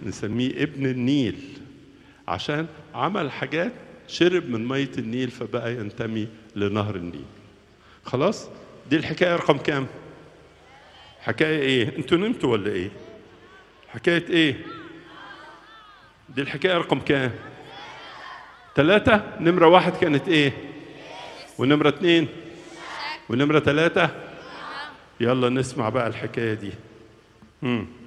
نسميه ابن النيل عشان عمل حاجات شرب من مية النيل فبقى ينتمي لنهر النيل خلاص دي الحكاية رقم كام حكاية ايه انتوا نمتوا ولا ايه حكاية ايه دي الحكاية رقم كام ثلاثة نمرة واحد كانت ايه ونمرة اتنين ونمرة ثلاثة يلا نسمع بقى الحكاية دي مم.